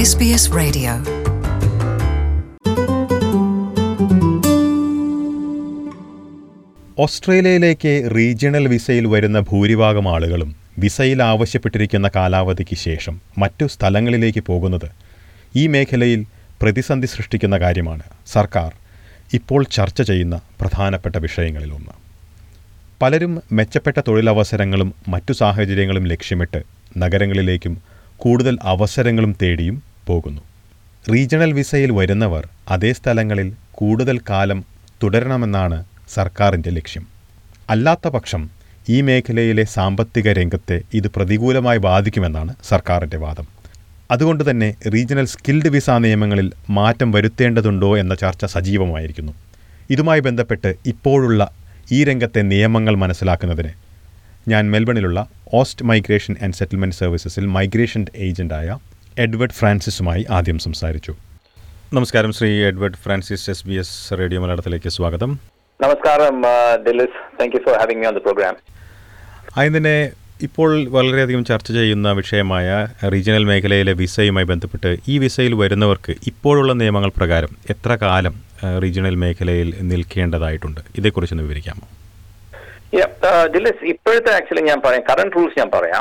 SBS Radio. ഓസ്ട്രേലിയയിലേക്ക് regional വിസയിൽ വരുന്ന ഭൂരിഭാഗം ആളുകളും വിസയിൽ ആവശ്യപ്പെട്ടിരിക്കുന്ന കാലാവധിക്ക് ശേഷം മറ്റു സ്ഥലങ്ങളിലേക്ക് പോകുന്നത് ഈ മേഖലയിൽ പ്രതിസന്ധി സൃഷ്ടിക്കുന്ന കാര്യമാണ് സർക്കാർ ഇപ്പോൾ ചർച്ച ചെയ്യുന്ന പ്രധാനപ്പെട്ട വിഷയങ്ങളിലൊന്ന് പലരും മെച്ചപ്പെട്ട തൊഴിലവസരങ്ങളും മറ്റു സാഹചര്യങ്ങളും ലക്ഷ്യമിട്ട് നഗരങ്ങളിലേക്കും കൂടുതൽ അവസരങ്ങളും തേടിയും പോകുന്നു റീജിയണൽ വിസയിൽ വരുന്നവർ അതേ സ്ഥലങ്ങളിൽ കൂടുതൽ കാലം തുടരണമെന്നാണ് സർക്കാരിൻ്റെ ലക്ഷ്യം അല്ലാത്ത പക്ഷം ഈ മേഖലയിലെ സാമ്പത്തിക രംഗത്തെ ഇത് പ്രതികൂലമായി ബാധിക്കുമെന്നാണ് സർക്കാരിൻ്റെ വാദം അതുകൊണ്ട് തന്നെ റീജിയണൽ സ്കിൽഡ് വിസ നിയമങ്ങളിൽ മാറ്റം വരുത്തേണ്ടതുണ്ടോ എന്ന ചർച്ച സജീവമായിരിക്കുന്നു ഇതുമായി ബന്ധപ്പെട്ട് ഇപ്പോഴുള്ള ഈ രംഗത്തെ നിയമങ്ങൾ മനസ്സിലാക്കുന്നതിന് ഞാൻ മെൽബണിലുള്ള ഓസ്റ്റ് മൈഗ്രേഷൻ ആൻഡ് സെറ്റിൽമെൻറ്റ് സർവീസസിൽ മൈഗ്രേഷൻ ഏജൻ്റായ എഡ്വേർഡ് ഫ്രാൻസിസുമായി ആദ്യം സംസാരിച്ചു നമസ്കാരം Shri Edward Francis S B S radio മലയാളത്തിലേക്ക് സ്വാഗതം നമസ്കാരം ഡിലിസ് thank you for having me on the programme ആദ്യം തന്നെ ഇപ്പോൾ വളരെയധികം ചർച്ച ചെയ്യുന്ന വിഷയമായ റീജിയണൽ മേഖലയിലെ വിസയുമായി ബന്ധപ്പെട്ട് ഈ വിസയിൽ വരുന്നവർക്ക് ഇപ്പോഴുള്ള നിയമങ്ങൾ പ്രകാരം എത്ര കാലം റീജിയണൽ മേഖലയിൽ നിൽക്കേണ്ടതായിട്ടുണ്ട് ഇതേക്കുറിച്ചൊന്ന് വിവരിക്കാമോ ഡിലിസ് ഇപ്പോഴത്തെ ആക്ച്വലി ഞാൻ പറയാം കറണ്ട് റൂൾസ് ഞാൻ പറയാം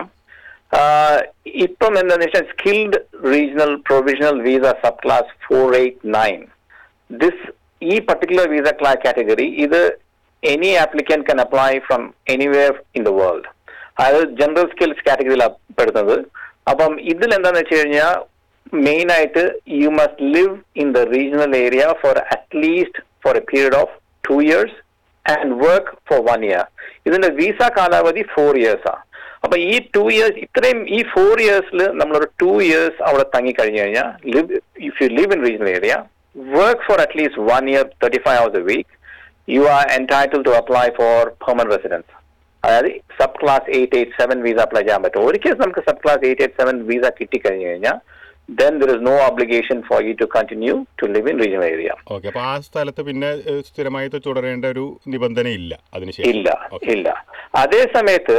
ആഹ് ഇപ്പം എന്താണെന്ന് വെച്ചാൽ skilled regional provisional visa subclass four eight nine this ഈ പർട്ടിക്കുലർ വിസ ക്ലാസ് കാറ്റഗറി ഇത് any applicant can apply from anywhere in the world അതായത് ജനറൽ സ്കിൽസ് കാറ്റഗറിയിലാണ് പെടുന്നത് അപ്പം ഇതിൽ എന്താണെന്ന് വെച്ച് കഴിഞ്ഞാൽ മെയിൻ ആയിട്ട് you must live in the regional area for at least for a period of two years and work for one year ഇതിന്റെ വിസ കാലാവധി ഫോർ ഇയേഴ്സാ അപ്പൊ ഈ ടു ഇയേഴ്സ് ഇത്രയും ഈ ഫോർ ഇയേഴ്സിൽ നമ്മളൊരു ടു ഇയേഴ്സ് അവിടെ തങ്ങി കഴിഞ്ഞു കഴിഞ്ഞാൽ live if you live in regional area work for at least one year thirty five hours a week you are entitled to apply for permanent residence അതായത് subclass eight eight seven visa apply ചെയ്യാൻ പറ്റും ഒരിക്കൽ നമുക്ക് subclass eight eight seven visa കിട്ടിക്കഴിഞ്ഞു കഴിഞ്ഞാൽ then there is no obligation for you to continue to live in regional area okay അപ്പോൾ ആ സ്ഥലത്ത് പിന്നെ ഏഹ്, സ്ഥിരമായിട്ട് തുടരേണ്ട ഒരു നിബന്ധന ഇല്ല അതിനുശേഷം ഇല്ല Okay. ഇല്ല അതേ സമയത്ത്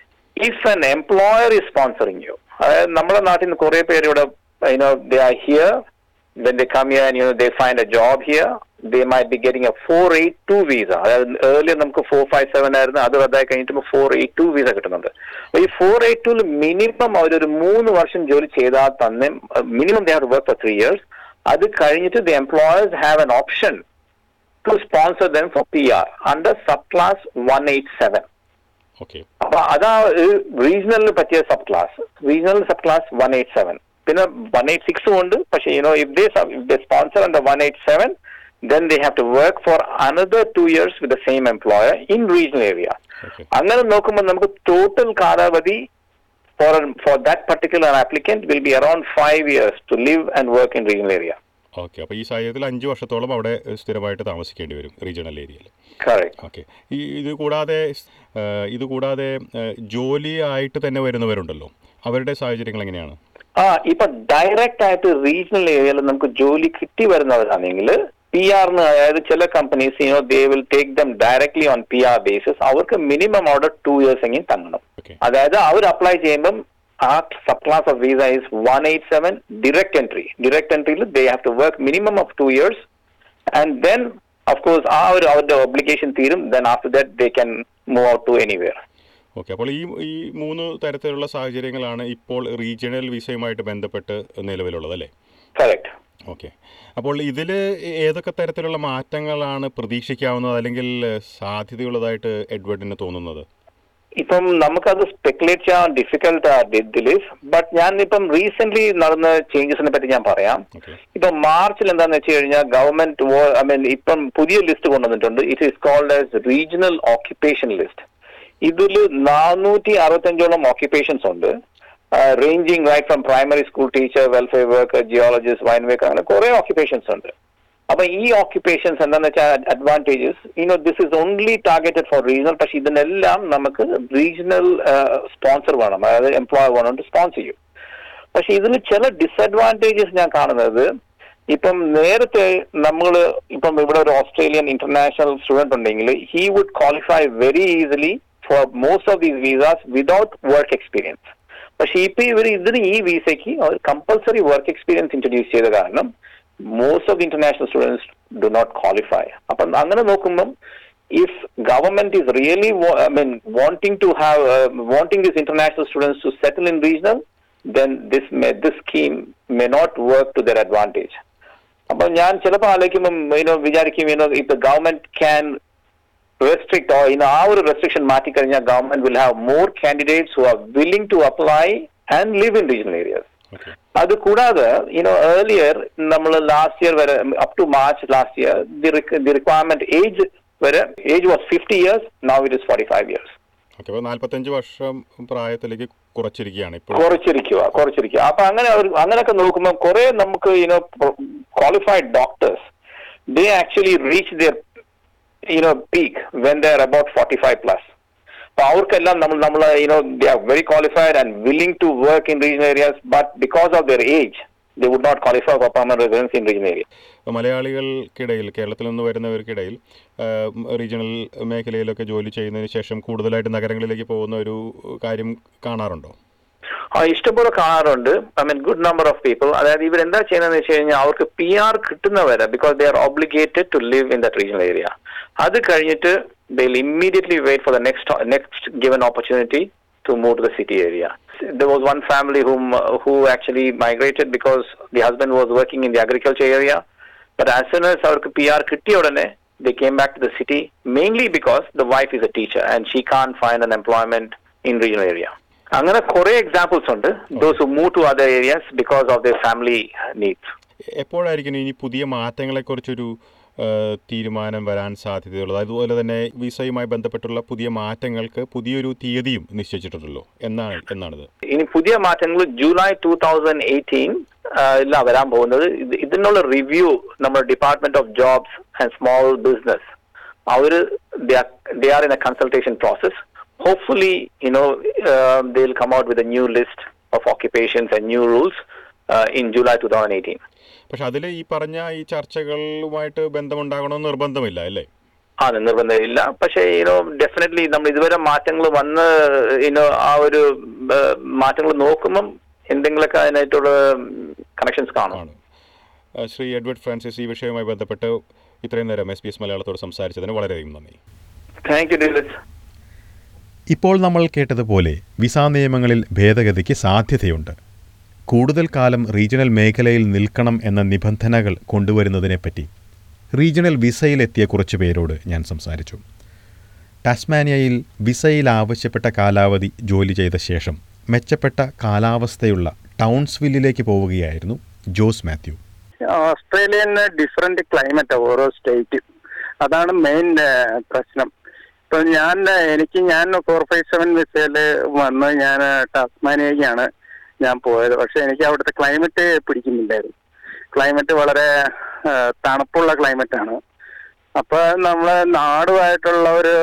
if an employer is sponsoring you അതായത് നമ്മുടെ നാട്ടിൽ നിന്ന് കുറെ പേര് ഇവിടെ you know they are here then they come here and you know they find a job here they might be getting a 482 visa അതായത് ഏർലിയർ നമുക്ക് ഫോർ ഫൈവ് സെവൻ ആയിരുന്നു അത് റദ്ദായി കഴിഞ്ഞിട്ട് ഫോർ എയ്റ്റ് ടു വിസ കിട്ടുന്നുണ്ട് അപ്പൊ ഈ ഫോർ എയ്റ്റ് ടൂല് മിനിമം അവരൊരു മൂന്ന് വർഷം ജോലി ചെയ്താൽ തന്നെ minimum they have work for three years അത് കഴിഞ്ഞിട്ട് the employers have an option to sponsor them for P R under subclass one eight seven okay അപ്പൊ അതാ റീജിയണലിന് പറ്റിയ subclass regional subclass one eight seven പിന്നെ one eight സിക്സും ഉണ്ട് പക്ഷേ you know if they they sponsor under one eight seven then they have to work for another two years with the same employer in regional area. Okay അങ്ങനെ നോക്കുമ്പോൾ നമുക്ക് total കാലാവധി for for that particular applicant will be around five years to live and work in regional area okay അപ്പോൾ ഈ സാഹചര്യത്തിൽ അഞ്ച് വർഷത്തോളം അവിടെ ഏഹ്, സ്ഥിരമായിട്ട് താമസിക്കേണ്ടി വരും റീജിയണൽ ഏരിയയിൽ കറക്റ്റ് ഓക്കെ ഈ ഇത് കൂടാതെ ഏഹ്, ഇത് കൂടാതെ ഏഹ്, ജോലി ആയിട്ട് തന്നെ വരുന്നവരുണ്ടല്ലോ അവരുടെ സാഹചര്യങ്ങൾ എങ്ങനെയാണ് ആ ഇപ്പൊ ഡയറക്റ്റ് ആയിട്ട് റീജിയണൽ ഏരിയയിൽ നമുക്ക് ജോലി കിട്ടി വരുന്നവരാണെങ്കിൽ പി ആറിന് അതായത് ചില companies you know they will take them directly on P R basis അവർക്ക് മിനിമം അവിടെ ടു ഇയേഴ്സ് എങ്കിലും തങ്ങണം ഓക്കെ അതായത് അവർ അപ്ലൈ ചെയ്യുമ്പം ആ subclass of visa is one eight seven direct entry direct എൻട്രിയിൽ they have to work minimum of two years and then of course ആ ഒരു അവരുടെ ഒബ്ലിഗേഷൻ തീരും then after that they can move out to anywhere okay അപ്പോൾ ഈ ഈ മൂന്ന് തരത്തിലുള്ള സാഹചര്യങ്ങളാണ് ഇപ്പോൾ റീജിയണൽ വിസയുമായിട്ട് ബന്ധപ്പെട്ട് നിലവിലുള്ളത് അല്ലേ കറക്റ്റ് ഓക്കെ അപ്പോൾ ഇതിൽ ഏതൊക്കെ തരത്തിലുള്ള മാറ്റങ്ങളാണ് പ്രതീക്ഷിക്കാവുന്നത് അല്ലെങ്കിൽ സാധ്യതയുള്ളതായിട്ട് എഡ്വേർഡിന് തോന്നുന്നത് ഇപ്പം നമുക്കത് സ്പെക്കുലേറ്റ് ചെയ്യാൻ ഡിഫിക്കൽട്ട് ദിലീഫ് ബട്ട് ഞാൻ ഇപ്പം റീസെന്റ് നടന്ന ചേഞ്ചസിനെ പറ്റി ഞാൻ പറയാം ഓക്കെ ഇപ്പൊ മാർച്ചിൽ എന്താന്ന് വെച്ച് കഴിഞ്ഞാൽ ഗവൺമെന്റ് ഐ മീൻ ഇപ്പം പുതിയ ലിസ്റ്റ് കൊണ്ടുവന്നിട്ടുണ്ട് it is called as regional occupation list ഇതിൽ നാനൂറ്റി അറുപത്തഞ്ചോളം ഓക്യുപ്പേഷൻസ് ഉണ്ട് ranging right from primary school teacher welfare worker geologist wine maker അങ്ങനെ കുറെ ഓക്യുപ്പേഷൻസ് ഉണ്ട് അപ്പൊ ഈ ഓക്യുപ്പേഷൻസ് എന്താന്ന് വെച്ചാൽ advantages you know this is only targeted for regional പക്ഷെ ഇതിനെല്ലാം നമുക്ക് റീജിയണൽ സ്പോൺസർ വേണം അതായത് എംപ്ലോയർ വേണം സ്പോൺസർ ചെയ്യും പക്ഷെ ഇതിന് ചില ഡിസഡ്വാൻറ്റേജസ് ഞാൻ കാണുന്നത് ഇപ്പം നേരത്തെ നമ്മൾ ഇപ്പം ഇവിടെ ഒരു ഓസ്ട്രേലിയൻ ഇന്റർനാഷണൽ സ്റ്റുഡന്റ് ഉണ്ടെങ്കിൽ he would qualify very easily for most of these visas without work experience പക്ഷെ ഇപ്പൊ ഇവർ ഇതിന് ഈ വിസയ്ക്ക് കമ്പൽസറി വർക്ക് എക്സ്പീരിയൻസ് ഇൻട്രൊഡ്യൂസ് ചെയ്ത കാരണം most of the international students do not qualify അപ്പം അങ്ങനെ നോക്കുമ്പം if government is really wa- I mean wanting to have uh, wanting these international students to settle in regional, then this may this scheme may not work to their advantage. അപ്പൊ ഞാൻ ചിലപ്പോൾ ആലോചിക്കുമ്പം you know വിചാരിക്കും you know if the government can restrict or ഇനോ ആ ഒരു restriction മാറ്റിക്കഴിഞ്ഞാൽ government will have more candidates who are willing to apply and live in regional areas okay അത് കൂടാതെ യുനോ ഏർലിയർ നമ്മൾ ലാസ്റ്റ് ഇയർ വരെ up to March last year the requirement age വരെ age was fifty years now it is forty five years okay അപ്പോൾ നാൽപ്പത്തഞ്ച് വർഷം പ്രായത്തിലേക്ക് കുറച്ചിരിക്കുകയാണ് ഇപ്പോൾ കുറച്ചിരിക്കുക കുറച്ചിരിക്കുക അപ്പൊ അങ്ങനെ ഒരു- അങ്ങനെയൊക്കെ നോക്കുമ്പോൾ കുറെ നമുക്ക് you know qualified doctors they actually reach their you know peak when they're about forty five plus അപ്പൊ അവർക്കെല്ലാം നമ്മൾ നമ്മൾ you know they are very qualified and willing to work in regional areas but because of their age they would not qualify for permanent residence in regional area മലയാളികൾക്കിടയിൽ കേരളത്തിൽ നിന്ന് വരുന്നവർക്കിടയിൽ ആ, regional മേഖലയിലൊക്കെ ജോലി ചെയ്യുന്നതിന് ശേഷം കൂടുതലായിട്ട് നഗരങ്ങളിലേക്ക് പോകുന്ന ഒരു കാര്യം കാണാറുണ്ടോ ആ ഇഷ്ടംപോലെ കാണാറുണ്ട് I mean good number of people അതായത് ഇവർ എന്താ ചെയ്യുന്നതെന്ന് വെച്ച് കഴിഞ്ഞാൽ അവർക്ക് പി ആർ കിട്ടുന്നവരെ because they are obligated to live in that regional area അത് കഴിഞ്ഞിട്ട് they immediately wait for the next next given opportunity to move to the city area. There was one family whom uh, who actually migrated because the husband was working in the agriculture area, but as soon as അവർക്ക് PR കിട്ടിയ ഉടനെ they came back to the city mainly because the wife is a teacher and she can't find an employment in regional area. അങ്ങനെ കുറെ examples ഉണ്ട് those who move to other areas because of the family needs എപ്പോഴായിരിക്കും ഇനി പുതിയ മാറ്റങ്ങളെക്കുറിച്ചൊരു ആ, തീരുമാനം വരാൻ സാധ്യതയുള്ളത് അതുപോലെ തന്നെ വിസയുമായി ബന്ധപ്പെട്ടുള്ള പുതിയ മാറ്റങ്ങൾക്ക് പുതിയൊരു തീയതിയും നിശ്ചയിച്ചിട്ടുണ്ടല്ലോ എന്നാണ് എന്നാണിത് ഇനി പുതിയ മാറ്റങ്ങൾ ജൂലൈ ടൂ തൗസൻഡ് എയ്റ്റീൻ ഇല്ല വരാൻ പോകുന്നത് ഇത് ഇതിനുള്ള റിവ്യൂ നമ്മുടെ department of jobs and small business അവർ they are in a consultation process hopefully you know they will come out with a new list of occupations and new rules in July two thousand eighteen പക്ഷെ അതിൽ ഈ പറഞ്ഞ ഈ ചർച്ചകളുമായിട്ട് ബന്ധമുണ്ടാകണമെന്ന് നിർബന്ധമില്ല അല്ലേ ആണ് നിർബന്ധമില്ല പക്ഷേ യുനോ ഡെഫിനറ്റ്ലി നമ്മൾ ഇതുവരെ മാറ്റങ്ങൾ വന്ന് യുനോ ആ ഒരു മാറ്റങ്ങൾ നോക്കുമ്പം എന്തെങ്കിലുമൊക്കെ അതിനായിട്ടുള്ള കണക്ഷൻസ് കാണും ആണ് ആ, ശ്രീ എഡ്വേർഡ് ഫ്രാൻസിസ് ഈ വിഷയവുമായി ബന്ധപ്പെട്ട് ഇത്രയും നേരം എസ് ബി എസ് മലയാളത്തോട് സംസാരിച്ചതിന് വളരെയധികം നന്ദി താങ്ക് യു ഡിലിസ് ഇപ്പോൾ നമ്മൾ കേട്ടതുപോലെ വിസാ നിയമങ്ങളിൽ ഭേദഗതിക്ക് സാധ്യതയുണ്ട് കൂടുതൽ കാലം റീജിയണൽ മേഖലയിൽ നിൽക്കണം എന്ന നിബന്ധനകൾ കൊണ്ടുവരുന്നതിനെപ്പറ്റി റീജിയണൽ വിസയിലെത്തിയ കുറച്ചു പേരോട് ഞാൻ സംസാരിച്ചു ടാസ്മാനിയയിൽ വിസയിൽ ആവശ്യപ്പെട്ട കാലാവധി ജോലി ചെയ്ത ശേഷം മെച്ചപ്പെട്ട കാലാവസ്ഥയുള്ള ടൗൺസ്വില്ലിലേക്ക് പോവുകയായിരുന്നു Jose Mathew Australian different climate ഓരോ സ്റ്റേറ്റ് അതാണ് മെയിൻ പ്രശ്നം ഇപ്പൊ ഞാൻ എനിക്ക് ഞാൻ ഫോർ ഫൈവ് സെവൻ വിസയില് വന്ന് ഞാൻ ടാസ്മാനിയക്കാണ് ഞാൻ പോയത് പക്ഷെ എനിക്ക് അവിടുത്തെ ക്ലൈമറ്റ് പിടിക്കുന്നില്ലായിരുന്നു ക്ലൈമറ്റ് വളരെ ആ, തണുപ്പുള്ള ക്ലൈമറ്റ് ആണ് അപ്പൊ നമ്മളെ നാടുമായിട്ടുള്ള ഒരു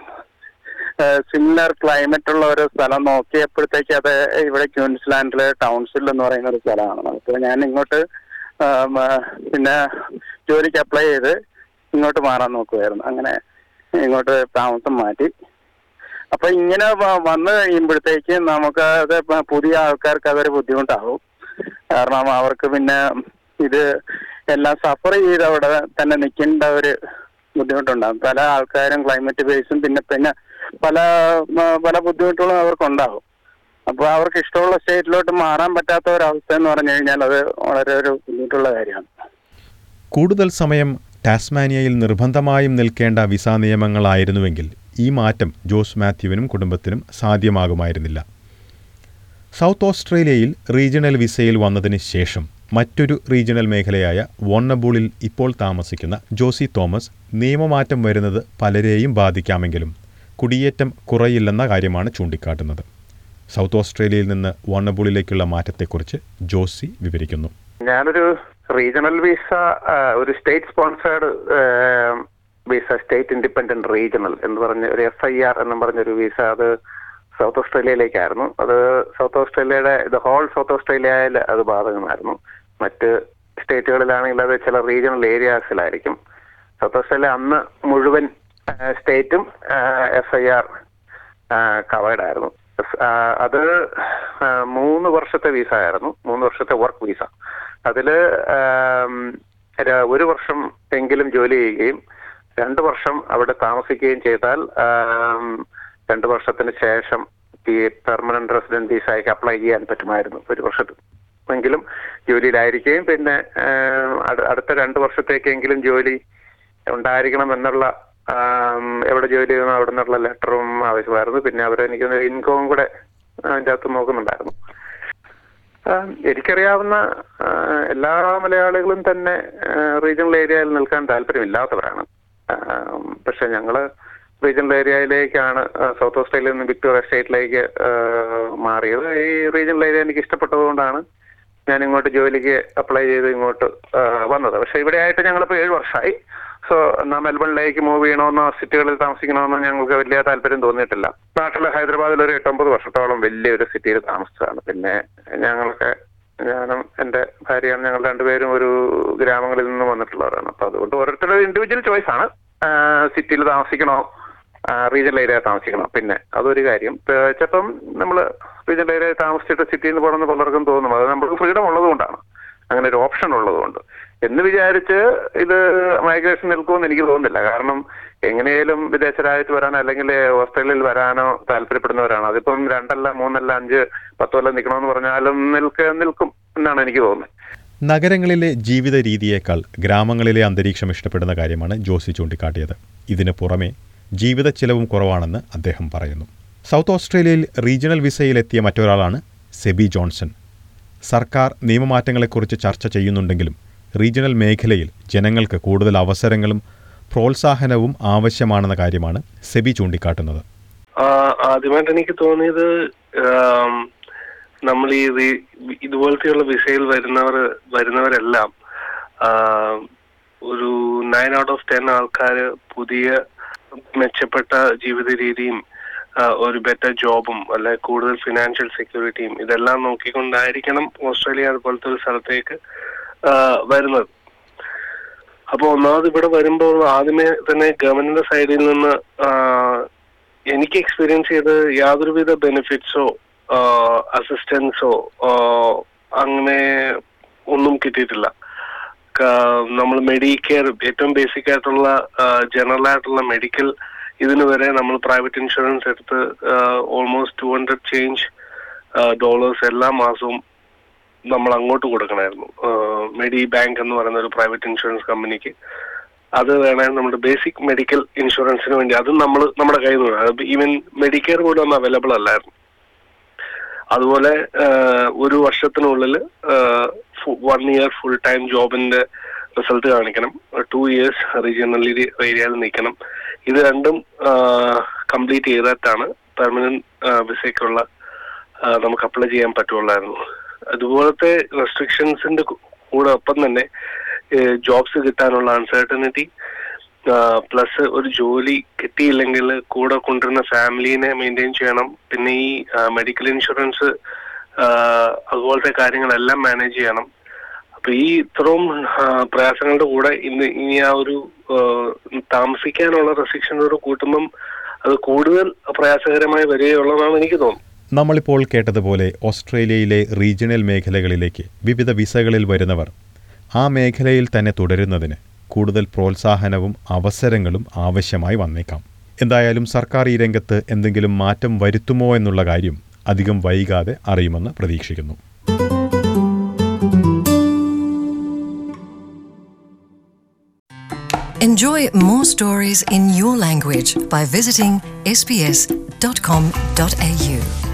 സിമിലർ ക്ലൈമറ്റ് ഉള്ള ഒരു സ്ഥലം നോക്കിയപ്പോഴത്തേക്ക് അത് ഇവിടെ ക്യൂൻസ്ലാൻഡില് ടൗൺസിൽ എന്ന് പറയുന്ന ഒരു സ്ഥലമാണ് അപ്പോൾ ഞാൻ ഇങ്ങോട്ട് ആം, ആ, പിന്നെ ജോലിക്ക് അപ്ലൈ ചെയ്ത് ഇങ്ങോട്ട് മാറാൻ നോക്കുമായിരുന്നു അങ്ങനെ ഇങ്ങോട്ട് താമസം മാറ്റി അപ്പൊ ഇങ്ങനെ വ- വന്നു കഴിയുമ്പോഴത്തേക്ക് നമുക്ക് അത് ഇപ്പൊ പുതിയ ആൾക്കാർക്ക് അതൊരു ബുദ്ധിമുട്ടാവും കാരണം അവർക്ക് പിന്നെ ഇത് എല്ലാം സഫർ ചെയ്ത് അവിടെ തന്നെ നിൽക്കേണ്ട ഒരു ബുദ്ധിമുട്ടുണ്ടാകും പല ആൾക്കാരും ക്ലൈമറ്റ് ബേസും പിന്നെ പിന്നെ പല മ- പല ബുദ്ധിമുട്ടുകളും അവർക്കുണ്ടാകും അപ്പൊ അവർക്ക് ഇഷ്ടമുള്ള സ്റ്റേറ്റിലോട്ട് മാറാൻ പറ്റാത്ത ഒരു അവസ്ഥ എന്ന് പറഞ്ഞു കഴിഞ്ഞാൽ അത് വളരെ ഒരു ബുദ്ധിമുട്ടുള്ള കാര്യമാണ് കൂടുതൽ സമയം ടാസ്മാനിയയിൽ നിർബന്ധമായും നിൽക്കേണ്ട വിസാ നിയമങ്ങളായിരുന്നുവെങ്കിൽ ഈ മാറ്റം ജോസ് മാത്യുവിനും കുടുംബത്തിനും സാധ്യമാകുമായിരുന്നില്ല സൗത്ത് ഓസ്ട്രേലിയയിൽ റീജിയണൽ വിസയിൽ വന്നതിന് ശേഷം മറ്റൊരു റീജിയണൽ മേഖലയായ വോണ്ണബൂളിൽ ഇപ്പോൾ താമസിക്കുന്ന ജോസി തോമസ് നിയമമാറ്റം വരുന്നത് പലരെയും ബാധിക്കാമെങ്കിലും കുടിയേറ്റം കുറയില്ലെന്ന കാര്യമാണ് ചൂണ്ടിക്കാട്ടുന്നത് സൗത്ത് ഓസ്ട്രേലിയയിൽ നിന്ന് വോണ്ണബൂളിലേക്കുള്ള മാറ്റത്തെക്കുറിച്ച് ജോസി വിവരിക്കുന്നു ഞാനൊരു റീജിയണൽ വിസ ഒരു state sponsored visa state independent regional എന്ന് പറഞ്ഞ ഒരു എസ് ഐ ആർ എന്ന് പറഞ്ഞൊരു വിസ അത് സൗത്ത് ഓസ്ട്രേലിയയിലേക്കായിരുന്നു അത് സൗത്ത് ഓസ്ട്രേലിയയുടെ ഇത് ഹോൾ സൗത്ത് ഓസ്ട്രേലിയയിൽ അത് ബാധകമായിരുന്നു മറ്റ് സ്റ്റേറ്റുകളിലാണെങ്കിൽ അത് ചില റീജിയണൽ ഏരിയാസിലായിരിക്കും സൗത്ത് ഓസ്ട്രേലിയ അന്ന് മുഴുവൻ സ്റ്റേറ്റും എസ് ഐ ആർ കവേർഡ് ആയിരുന്നു ആ, അത് ആ, മൂന്ന് വർഷത്തെ വിസ ആയിരുന്നു മൂന്ന് വർഷത്തെ വർക്ക് വിസ അതില് ആം, ര- ഒരു വർഷം എങ്കിലും ജോലി ചെയ്യുകയും രണ്ട് വർഷം അവിടെ താമസിക്കുകയും ചെയ്താൽ ആം, രണ്ട് വർഷത്തിന് ശേഷം ഈ പെർമനന്റ് റെസിഡന്റ് വിസയ്ക്ക് അപ്ലൈ ചെയ്യാൻ പറ്റുമായിരുന്നു ഒരു വർഷത്തിൽ എങ്കിലും ജോലിയിലായിരിക്കുകയും പിന്നെ ആം, അടു- അടുത്ത രണ്ട് വർഷത്തേക്കെങ്കിലും ജോലി ഉണ്ടായിരിക്കണം എന്നുള്ള ആം, എവിടെ ജോലി ചെയ്യുന്നു അവിടെ നിന്നുള്ള ലെറ്ററും ആവശ്യമായിരുന്നു പിന്നെ അവർ എനിക്ക് ഇൻകവും കൂടെ അതിൻ്റെ അകത്ത് നോക്കുന്നുണ്ടായിരുന്നു ആം, എനിക്കറിയാവുന്ന ആ, എല്ലാ മലയാളികളും തന്നെ റീജിയണൽ ഏരിയയിൽ നിൽക്കാൻ താല്പര്യമില്ലാത്തവരാണ് ആം, പക്ഷെ ഞങ്ങള് റീജിയണൽ ഏരിയയിലേക്കാണ് ആ, സൗത്ത് ഓസ്ട്രേലിയയിൽ നിന്ന് വിക്ടോറിയ സ്റ്റേറ്റിലേക്ക് ആ, മാറിയത് ഈ റീജിയണൽ ഏരിയ എനിക്ക് ഇഷ്ടപ്പെട്ടതുകൊണ്ടാണ് ഞാൻ ഇങ്ങോട്ട് ജോലിക്ക് അപ്ലൈ ചെയ്ത് ഇങ്ങോട്ട് ആ, വന്നത് പക്ഷെ ഇവിടെ ആയിട്ട് ഞങ്ങളിപ്പോൾ ഏഴ് വർഷമായി സോ എന്നാ മെൽബണിലേക്ക് മൂവ് ചെയ്യണമെന്നോ സിറ്റികളിൽ താമസിക്കണമെന്നോ ഞങ്ങൾക്ക് വലിയ താല്പര്യം തോന്നിയിട്ടില്ല നാട്ടിൽ ഹൈദരാബാദിൽ ഒരു എട്ടൊമ്പത് വർഷത്തോളം വലിയൊരു സിറ്റിയിൽ താമസിച്ചതാണ് പിന്നെ ഞങ്ങൾക്ക് ഞാനും എന്റെ ഭാര്യയാണ് ഞങ്ങൾ രണ്ടുപേരും ഒരു ഗ്രാമങ്ങളിൽ നിന്ന് വന്നിട്ടുള്ളവരാണ് അപ്പൊ അതുകൊണ്ട് ഓരോരുത്തരുടെ ഇൻഡിവിജ്വൽ ചോയ്സ് ആണ് സിറ്റിയിൽ താമസിക്കണോ റീജിയണൽ ഏരിയ താമസിക്കണം പിന്നെ അതൊരു കാര്യം ഏഹ് ചിലപ്പം നമ്മൾ റീജിയണൽ ഏരിയ താമസിച്ചിട്ട് സിറ്റിയിൽ നിന്ന് പോകണമെന്ന് പലർക്കും തോന്നും അത് നമുക്ക് ഫ്രീഡം ഉള്ളതുകൊണ്ടാണ് അങ്ങനെ ഒരു ഓപ്ഷൻ ഉള്ളതുകൊണ്ട് എന്ന് വിചാരിച്ച് ഇത് മൈഗ്രേഷൻ നിൽക്കുമെന്ന് എനിക്ക് തോന്നുന്നില്ല കാരണം എങ്ങനെയും വിദേശ രാജ്യത്ത് വരാനോ അല്ലെങ്കിൽ ഓസ്ട്രേലിയയിൽ വരാനോ താല്പര്യപ്പെടുന്നവരാണ് അതിപ്പം രണ്ടല്ല മൂന്നല്ല അഞ്ച് പത്ത് കൊല്ലം നിൽക്കണമെന്ന് പറഞ്ഞാലും നിൽക്ക നിൽക്കും എന്നാണ് എനിക്ക് തോന്നുന്നത് നഗരങ്ങളിലെ ജീവിത രീതിയേക്കാൾ ഗ്രാമങ്ങളിലെ അന്തരീക്ഷം ഇഷ്ടപ്പെടുന്ന കാര്യമാണ് ജോസി ചൂണ്ടിക്കാട്ടിയത് ഇതിന് പുറമെ ജീവിത ചിലവും കുറവാണെന്ന് അദ്ദേഹം പറയുന്നു സൗത്ത് ഓസ്ട്രേലിയയിൽ റീജിയണൽ വിസയിലെത്തിയ മറ്റൊരാളാണ് സെബി ജോൺസൺ സർക്കാർ നിയമമാറ്റങ്ങളെക്കുറിച്ച് ചർച്ച ചെയ്യുന്നുണ്ടെങ്കിലും റീജിയണൽ മേഖലയിൽ ജനങ്ങൾക്ക് കൂടുതൽ അവസരങ്ങളും പ്രോത്സാഹനവും ആവശ്യമാണെന്ന കാര്യമാണ് സെബി ചൂണ്ടിക്കാട്ടുന്നത് ആ, ആദ്യമായിട്ട് എനിക്ക് തോന്നിയത് ആം, നമ്മൾ ഈ റീ- ഇതുപോലത്തെയുള്ള വിസയിൽ വരുന്നവർ വരുന്നവരെല്ലാം ആ, ഒരു നയൻ ഔട്ട് ഓഫ് ടെൻ ആൾക്കാർ പുതിയ മെച്ചപ്പെട്ട ജീവിത രീതിയും ആ, ഒരു ബെറ്റർ ജോബും അല്ലെ കൂടുതൽ ഫിനാൻഷ്യൽ സെക്യൂരിറ്റിയും ഇതെല്ലാം നോക്കിക്കൊണ്ടായിരിക്കണം ഓസ്ട്രേലിയ അതുപോലത്തെ ഒരു സ്ഥലത്തേക്ക് ആ, വരുന്നത് അപ്പൊ ഒന്നാമത് ഇവിടെ വരുമ്പോൾ ആദ്യമേ തന്നെ ഗവൺമെന്റിന്റെ സൈഡിൽ നിന്ന് ആ, എനിക്ക് എക്സ്പീരിയൻസ് ചെയ്ത് യാതൊരുവിധ ബെനിഫിറ്റ്സോ അസിസ്റ്റൻസോ അങ്ങനെ ഒന്നും കിട്ടിയിട്ടില്ല നമ്മൾ മെഡിക്കെയർ ഏറ്റവും ബേസിക് ആയിട്ടുള്ള ജനറൽ ആയിട്ടുള്ള മെഡിക്കൽ ഇതിന് വരെ നമ്മൾ പ്രൈവറ്റ് ഇൻഷുറൻസ് എടുത്ത് almost two hundred change dollars എല്ലാ മാസവും നമ്മൾ അങ്ങോട്ട് കൊടുക്കണമായിരുന്നു മെഡി ബാങ്ക് എന്ന് പറയുന്ന ഒരു പ്രൈവറ്റ് ഇൻഷുറൻസ് കമ്പനിക്ക് അത് വേണമായിരുന്നു നമ്മുടെ ബേസിക് മെഡിക്കൽ ഇൻഷുറൻസിന് വേണ്ടി അതും നമ്മൾ നമ്മുടെ കയ്യിൽ നിന്ന് വേണം ഈവൻ മെഡിക്കെയർ പോലും ഒന്നും അവൈലബിൾ അല്ലായിരുന്നു അതുപോലെ ആഹ്, ഒരു വർഷത്തിനുള്ളിൽ വൺ ഇയർ ഫുൾ ടൈം ജോബിന്റെ റിസൾട്ട് കാണിക്കണം ടു ഇയേഴ്സ് റീജിയണൽ ഏരിയയിൽ നിൽക്കണം ഇത് രണ്ടും കംപ്ലീറ്റ് ചെയ്തിട്ടാണ് പെർമനന്റ് വിസയ്ക്കുള്ള ആഹ്, നമുക്ക് അപ്ലൈ ചെയ്യാൻ പറ്റുള്ളായിരുന്നു അതുപോലത്തെ റെസ്ട്രിക്ഷൻസിന്റെ കൂടെ ഒപ്പം തന്നെ ജോബ്സ് കിട്ടാനുള്ള അൺസർട്ടനിറ്റി പ്ലസ് ഒരു ജോലി കിട്ടിയില്ലെങ്കിൽ കൂടെ കൊണ്ടുവരുന്ന ഫാമിലീനെ മെയിൻറ്റെയിൻ ചെയ്യണം പിന്നെ ഈ മെഡിക്കൽ ഇൻഷുറൻസ് അതുപോലത്തെ കാര്യങ്ങളെല്ലാം മാനേജ് ചെയ്യണം അപ്പൊ ഈ ഇത്രയും ആ, പ്രയാസങ്ങളുടെ കൂടെ ഇന്ന് ഇനി ആ ഒരു ആ, താമസിക്കാനുള്ള റെസ്ട്രിക്ഷനോട് കൂട്ടുമ്പം അത് കൂടുതൽ പ്രയാസകരമായി വരികയുള്ളതാണ് എനിക്ക് തോന്നുന്നത് നമ്മളിപ്പോൾ കേട്ടതുപോലെ ഓസ്ട്രേലിയയിലെ റീജിയണൽ മേഖലകളിലേക്ക് വിവിധ വിസകളിൽ വരുന്നവർ ആ മേഖലയിൽ തന്നെ തുടരുന്നതിന് കൂടുതൽ പ്രോത്സാഹനവും അവസരങ്ങളും ആവശ്യമായി വന്നേക്കാം എന്തായാലും സർക്കാർ ഈ രംഗത്ത് എന്തെങ്കിലും മാറ്റം വരുത്തുമോ എന്നുള്ള കാര്യം അധികം വൈകാതെ അറിയുമെന്ന് പ്രതീക്ഷിക്കുന്നു Enjoy more stories in your language by visiting sbs.com.au.